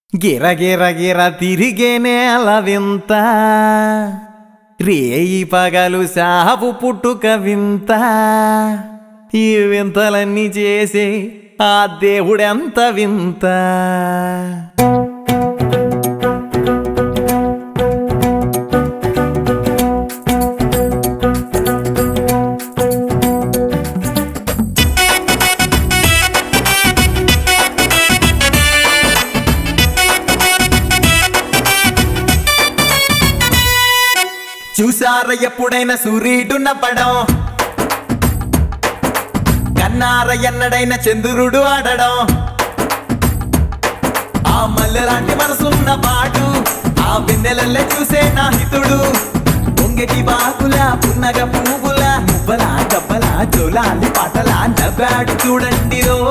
గిర గిర గిర తిరిగే నేల వింత రేయి పగలు సాపు పుట్టుక వింత ఈ వింతలన్నీ చేసే ఆ దేవుడెంత వింత చూసార ఎప్పుడైనా సూర్యుడు నవ్వడం కన్నార ఎన్నడైన చంద్రుడు ఆడడం ఆ మల్లెలాంటి మనసున్న పాటు ఆ వెన్నెలల్లే చూసే నా హితుడు పొంగటి బాకుల పున్నగ పువ్వుల మువ్వల కబ్బల జోలాలి పాటల నవ్వాడు చూడండి రో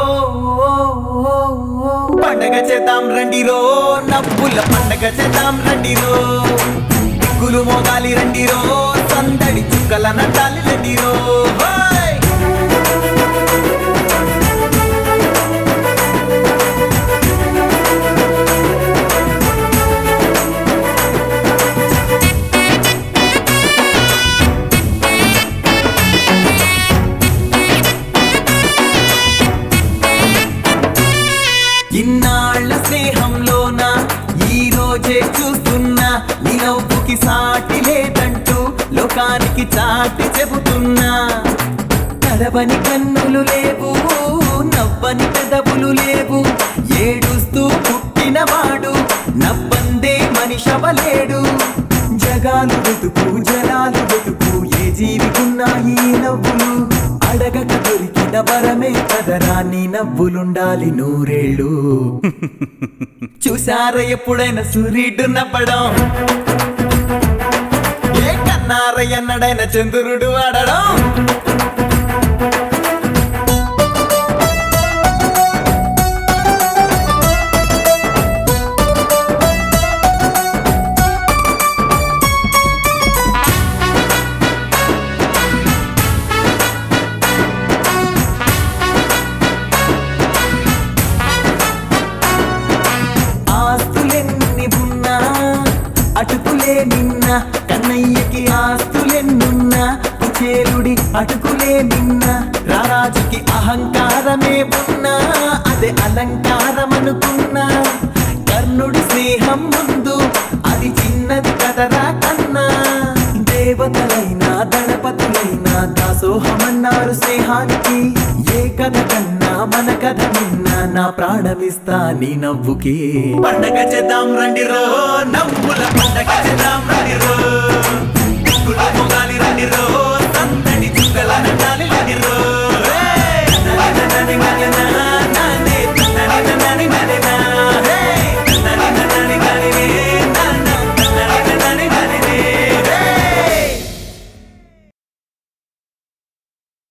పండగ చేద్దాం రండి రో నవ్వుల పండగ చేద్దాం రండి రో దిక్కులు మోగాలి రండి రో సందడి చుక్కల నటాలి రండి రో హోయ్! ఇన్నాళ్ల స్నేహంలోన ఈ రోజే చూస్తున్నా నీ నవ్వుకి సాటి లేదంటూ లోకానికి చాటి చెబుతున్నా కడవని కన్నులు లేవు నవ్వని పెదవులు లేవు ఏడుస్తూ పుట్టినవాడు నవ్వందే మనిషవలేడు జగాలు వెతుకు జలాలు వెతుకు ఏ జీవికున్నా ఈ నవ్వులు అడగక దొరికిన వరమే కదరా నీ నవ్వులుండాలి నూరేళ్ళు చూసారా ఎప్పుడైనా సూర్యుడు నవ్వడం ఏ కన్నార ఎన్నడైనా చంద్రుడు ఆడడం ఆస్తులెన్ని ఉన్నా అటుకులే నిన్న కన్నయ్యకి ఆస్తులెన్నున్నా కుచేలుడి అటుకులే నిన్న రారాజుకి అహంకారమే ఉన్నా అదే అలంకారం అనుకున్నా కర్ణుడి స్నేహం ముందు అది చిన్నది కదరా కన్నా దేవతలైనా గణపతులైనా దాసోహమన్నారు స్నేహానికి ఏ కథ కన్నా మన కథ నిన్నా నా ప్రాణమిస్తా నీ నవ్వుకి పండగ చేద్దాం రండి రో నవ్వుల పండగ చేద్దాం రండి రో